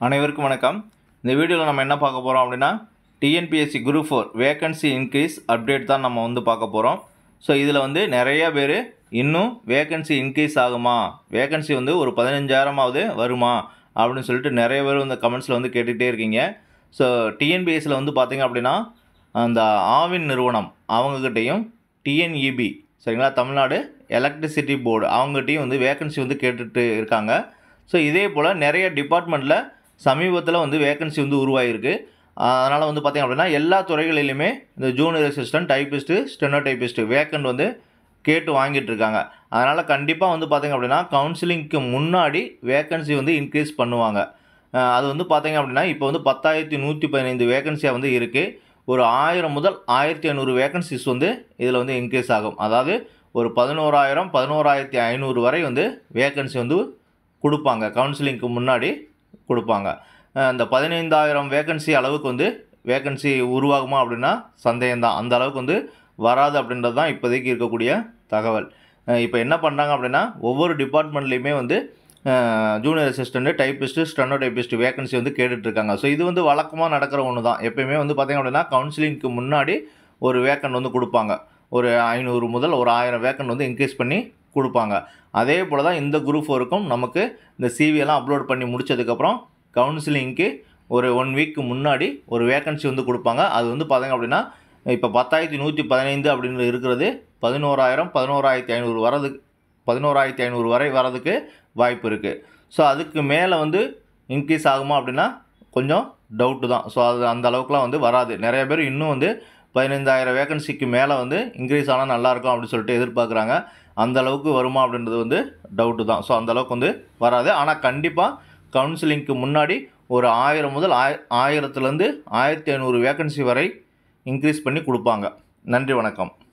அனைவருக்கும் வணக்கம் இந்த வீடியோவில் நம்ம என்ன பார்க்க போகிறோம் அப்படின்னா TNPSC group four vacancy increase update தான் நம்ம வந்து பார்க்க போகிறோம் ஸோ இதில் வந்து நிறைய பேர் இன்னும் வேகன்சி இன்க்ரீஸ் ஆகுமா வேகன்சி வந்து ஒரு பதினஞ்சாயிரமாவது வருமா அப்படின்னு சொல்லிட்டு நிறைய பேர் இந்த கமெண்ட்ஸில் வந்து கேட்டுகிட்டே இருக்கீங்க ஸோ டிஎன்பிஎஸ்சியில் வந்து பார்த்தீங்க அப்படின்னா அந்த ஆவின் நிறுவனம் அவங்கக்கிட்டேயும் டிஎன்இபி சரிங்களா தமிழ்நாடு எலக்ட்ரிசிட்டி போர்டு அவங்ககிட்டையும் வந்து வேகன்சி வந்து கேட்டுட்டு இருக்காங்க ஸோ இதே போல் நிறைய டிபார்ட்மெண்ட்டில் சமீபத்தில் வந்து வேகன்சி வந்து உருவாகிருக்கு அதனால் வந்து பார்த்திங்க அப்படின்னா எல்லா துறைகளிலுமே இந்த junior assistant typist steno typist vacant வந்து கேட்டு வாங்கிட்டு இருக்காங்க அதனால் கண்டிப்பாக வந்து பார்த்திங்க அப்படின்னா கவுன்சிலிங்க்கு முன்னாடி வேகன்சி வந்து இன்க்ரீஸ் பண்ணுவாங்க அஹ் அது வந்து பார்த்திங்க அப்படின்னா இப்போ வந்து பத்தாயிரத்தி நூற்றி பதினைந்து வேகன்சியாக வந்து இருக்குது ஒரு ஆயிரம் முதல் ஆயிரத்தி ஐநூறு வேகன்சிஸ் வந்து இதில் வந்து இன்க்ரீஸ் ஆகும் அதாவது ஒரு பதினோராயிரம் பதினோராயிரத்தி ஐநூறு வரை வந்து வேகன்சி வந்து கொடுப்பாங்க கவுன்சிலிங்க்கு முன்னாடி கொடுப்பாங்க அஹ் இந்த பதினைந்தாயிரம் வேகன்சி அளவுக்கு வந்து வேகன்சி உருவாகுமா அப்படின்னா சந்தேகம்தான் அந்த அளவுக்கு வந்து வராது அப்படின்றது தான் இப்போதைக்கு இருக்கக்கூடிய தகவல் இப்போ என்ன பண்ணுறாங்க அப்படின்னா ஒவ்வொரு டிபார்ட்மெண்ட்லேயுமே வந்து junior assistant typist steno typist vacancy வந்து கேட்டுட்ருக்காங்க ஸோ இது வந்து வழக்கமாக நடக்கிற ஒன்று தான் எப்பயுமே வந்து பார்த்திங்க அப்படின்னா கவுன்சிலிங்க்கு முன்னாடி ஒரு வேக்கண்ட் வந்து கொடுப்பாங்க ஒரு ஐநூறு முதல் ஒரு ஆயிரம் வேக்கண்ட் வந்து இன்க்ரீஸ் பண்ணி கொடுப்பாங்க அதே போல் தான் இந்த குரூப் ஃபோருக்கும் நமக்கு இந்த சிவியெல்லாம் அப்லோட் பண்ணி முடிச்சதுக்கப்புறம் கவுன்சிலிங்க்கு ஒரு ஒன் வீக்கு முன்னாடி ஒரு வேக்கன்சி வந்து கொடுப்பாங்க அது வந்து பார்த்திங்க அப்படின்னா இப்போ பத்தாயிரத்தி நூற்றி பதினைந்து அப்படின்னு இருக்கிறது பதினோராயிரம் பதினோராயிரத்தி ஐநூறு வரதுக்கு பதினோராயிரத்தி ஐநூறு வரை வரதுக்கு வாய்ப்பு இருக்குது ஸோ அதுக்கு மேலே வந்து இன்க்ரீஸ் ஆகுமா அப்படின்னா கொஞ்சம் டவுட்டு தான் ஸோ அது அந்த அளவுக்குலாம் வந்து வராது நிறைய பேர் இன்னும் வந்து பதினைந்தாயிரம் வேகன்சிக்கு மேலே வந்து இன்க்ரீஸ் ஆனால் நல்லாயிருக்கும் அப்படின்னு சொல்லிட்டு எதிர்பார்க்குறாங்க அந்த அளவுக்கு வருமா அப்படின்றது வந்து டவுட்டு தான் ஸோ அந்த அளவுக்கு வந்து வராது ஆனால் கண்டிப்பாக கவுன்சிலிங்க்கு முன்னாடி ஒரு ஆயிரம் முதல் ஆய ஆயிரத்துலேருந்து ஆயிரத்தி ஐநூறு வேகன்சி வரை இன்க்ரீஸ் பண்ணி கொடுப்பாங்க நன்றி வணக்கம்